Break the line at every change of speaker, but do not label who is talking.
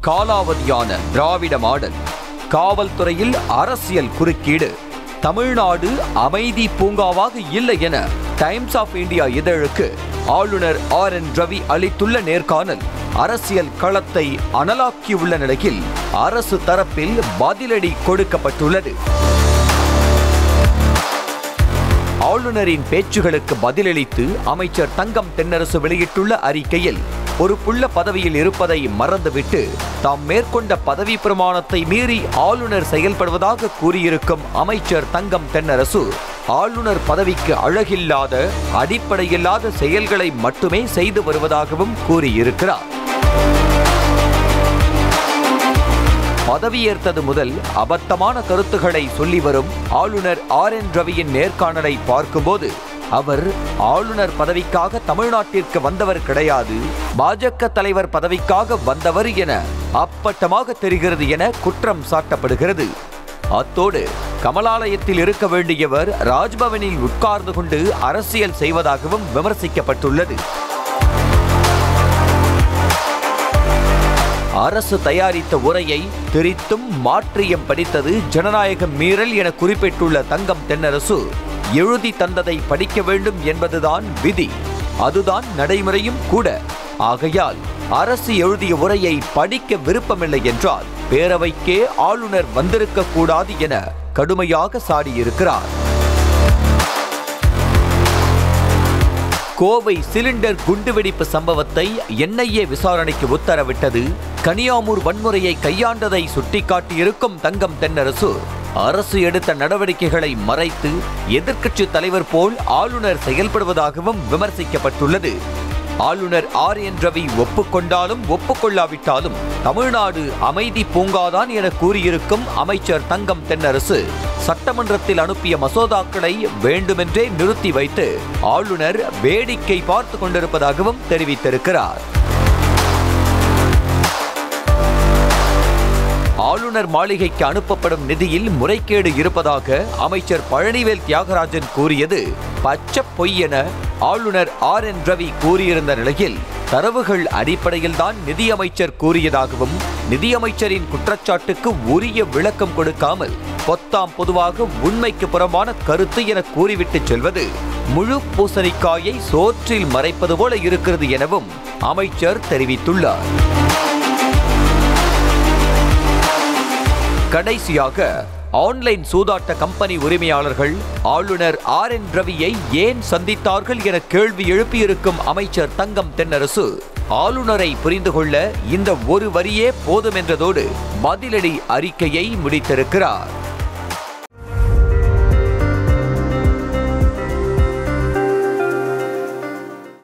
காலாவதியான திராவிட மாடல் காவல்துறையில் அரசியல் குறுக்கீடு தமிழ்நாடு அமைதி பூங்காவாக இல்லை என டைம்ஸ் ஆஃப் இந்தியா இதழுக்கு ஆளுநர் ஆர் என் ரவி அளித்துள்ள நேர்காணல் அரசியல் களத்தை அனலாக்கியுள்ள நிலையில் அரசு தரப்பில் பதிலடி கொடுக்கப்பட்டுள்ளது ஆளுநரின் பேச்சுகளுக்கு பதிலளித்து அமைச்சர் தங்கம் தென்னரசு வெளியிட்டுள்ள அறிக்கையில் பொறுப்புள்ள பதவியில் இருப்பதை மறந்துவிட்டு தாம் மேற்கொண்ட பதவி பிரமாணத்தை மீறி ஆளுநர் செயல்படுவதாக கூறியிருக்கும் அமைச்சர் தங்கம் தென்னரசு ஆளுநர் பதவிக்கு அழகில்லாத அடிப்படையில்லாத செயல்களை மட்டுமே செய்து வருவதாகவும் கூறியிருக்கிறார் பதவியேற்றது முதல் அபத்தமான கருத்துக்களை சொல்லி வரும் ஆளுநர் ஆர் என் ரவியின் நேர்காணலை பார்க்கும்போது அவர் ஆளுநர் பதவிக்காக தமிழ்நாட்டிற்கு வந்தவர் கிடையாது பாஜக தலைவர் பதவிக்காக வந்தவர் என அப்பட்டமாக தெரிகிறது என குற்றம் சாட்டப்படுகிறது அத்தோடு கமலாலயத்தில் இருக்க வேண்டியவர் ராஜ்பவனில் உட்கார்ந்து கொண்டு அரசியல் செய்வதாகவும் விமர்சிக்கப்பட்டுள்ளது அரசு தயாரித்த உரையை திரித்தும் மாற்றியம் படித்தது ஜனநாயக மீறல் என குறிப்பிட்டுள்ள தங்கம் தென்னரசு எழுதி தந்ததை படிக்க வேண்டும் என்பதுதான் விதி அதுதான் நடைமுறையும் கூட ஆகையால் அரசு எழுதிய உரையை படிக்க விருப்பமில்லை என்றால் பேரவைக்கே ஆளுநர் வந்திருக்க கூடாது என கடுமையாக சாடியிருக்கிறார் கோவை சிலிண்டர் குண்டுவெடிப்பு சம்பவத்தை என்ஐஏ விசாரணைக்கு உத்தரவிட்டது கனியாமூர் வன்முறையை கையாண்டதை சுட்டிக்காட்டியிருக்கும் தங்கம் தென்னரசு அரசு எடுத்த நடவடிக்கைகளை மறைத்து எதிர்க்கட்சி தலைவர் போல் ஆளுநர் செயல்படுவதாகவும் விமர்சிக்கப்பட்டுள்ளது ஆளுநர் ஆர் என் ரவி ஒப்புக்கொண்டாலும் ஒப்புக்கொள்ளாவிட்டாலும் தமிழ்நாடு அமைதி பூங்காதான் என கூறியிருக்கும் அமைச்சர் தங்கம் தென்னரசு சட்டமன்றத்தில் அனுப்பிய மசோதாக்களை வேண்டுமென்றே நிறுத்தி வைத்து ஆளுநர் வேடிக்கை பார்த்து கொண்டிருப்பதாகவும் தெரிவித்திருக்கிறார் ஆளுநர் மாளிகைக்கு அனுப்பப்படும் நிதியில் முறைகேடு இருப்பதாக அமைச்சர் பழனிவேல் தியாகராஜன் கூறியது பச்சை பொய் என ஆளுநர் ஆர் என் ரவி கூறியிருந்த நிலையில் தரவுகள் அடிப்படையில் தான் நிதியமைச்சர் கூறியதாகவும் நிதியமைச்சரின் குற்றச்சாட்டுக்கு உரிய விளக்கம் கொடுக்காமல் பொத்தாம் பொதுவாக உண்மைக்கு புறம்பான கருத்து என கூறிவிட்டு செல்வது முழு பூசணிக்காயை சோற்றில் மறைப்பது போல இருக்கிறது எனவும் அமைச்சர் தெரிவித்துள்ளார் கடைசியாக ஆன்லைன் சூதாட்ட கம்பெனி உரிமையாளர்கள் ஆளுநர் ஆர் என் ரவியை ஏன் சந்தித்தார்கள் என கேள்வி எழுப்பியிருக்கும் அமைச்சர் தங்கம் தென்னரசு ஆளுநரை புரிந்து கொள்ள இந்த ஒரு வரியே போதும் என்றதோடு பதிலடி அறிக்கையை முடித்திருக்கிறார்